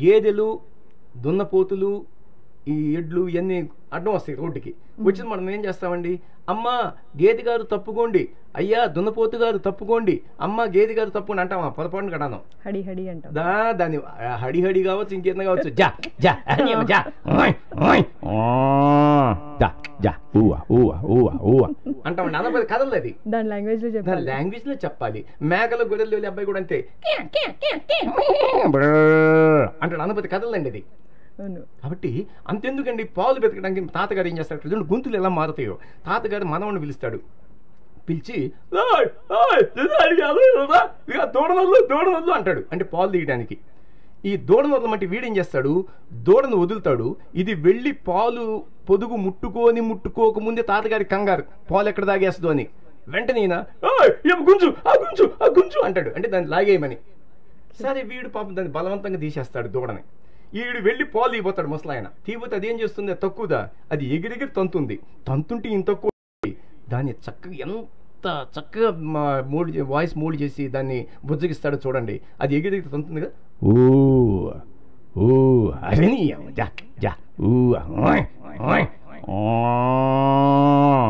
గేదెలు దున్నపోతులు ఈ ఎడ్లు ఇవన్నీ అడ్డం వస్తాయి రోడ్డుకి వచ్చింది మనం ఏం చేస్తామండి అమ్మా గేదె గారు తప్పుకోండి అయ్యా దున్నపోతు గారు తప్పుకోండి అమ్మ గేదె గారు తప్పుకోండి అంటాం పొరపాటును కడాను హడి హడి అంటాం దా దాన్ని ఆ, హడి హడి కావచ్చు ఇంకేందో కావచ్చు జా జా అని ఏమో జా ఓయ్, ఓయ్, ఓ, జా జా ఊవా ఊవా ఊవా ఊవా అంటామండి అనపది కదలదు అది దాని లాంగ్వేజ్ లో దాని చెప్పాలి లాంగ్వేజ్ లో చెప్పాలి మేకలు గొర్రెలు వీళ్ళ అబ్బాయి కూడా అంతే కియా, కియా, కియా, కియా, మ్యా, బ్రర్ అంటాడు అనపతి కదలండి అది అవును కాబట్టి అంతెందుకండి పాలు వెతకడానికి తాతగారు ఏం చేస్తాడు చూడండి గొంతులు ఎలా మారుతాయో తాతగారు మనవడిని పిలుస్తాడు పిలిచి "ఓయ్, ఓయ్, ఇది అడిగారు కదా? ఇక దూడనొద్దు దూడనొద్దు అంటాడు అంటే పాలు తీయడానికి ఈ దూడను వదలమంటే వీడేం చేస్తాడు దూడను వదులుతాడు ఇది వెళ్ళి పాలు పొదుగు ముట్టుకొని ముట్టుకోక ముందే తాతగారి కంగారు పాలు ఎక్కడ తాగేస్తుందో అని వెంటనే ఈయన, "ఓయ్, ఏం గుంజు ఆ గుంజు ఆ గుంజు అంటాడు అంటే దాన్ని లాగేయమని సరే వీడు పాపం దాన్ని బలవంతంగా తీసేస్తాడు దూడని ఈడు వెళ్ళి పాలు తీయబోతాడు ముసలాయన తీయబోతే అది ఏం చేస్తుంది తక్కువదా అది ఎగిరెగిరి తంతుంది తంతుంటే ఇంత తక్కువ దాన్ని చక్కగా ఎంత చక్కగా మోడ్ వాయిస్ మోడ్ చేసి దాన్ని బుజ్జగిస్తాడో చూడండి అది ఎగిరెగిరి తంతుంది కదా ఓ ఓ అరే నీ అమ్మ, జా జా ఊ ఓయ్ ఓయ్ ఓ,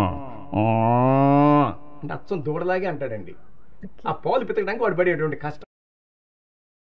ఓ. అంటే అచ్చం దూడలాగే అంటాడండి ఆ పాలు పితకడానికి వాడు పడేటువంటి కష్టం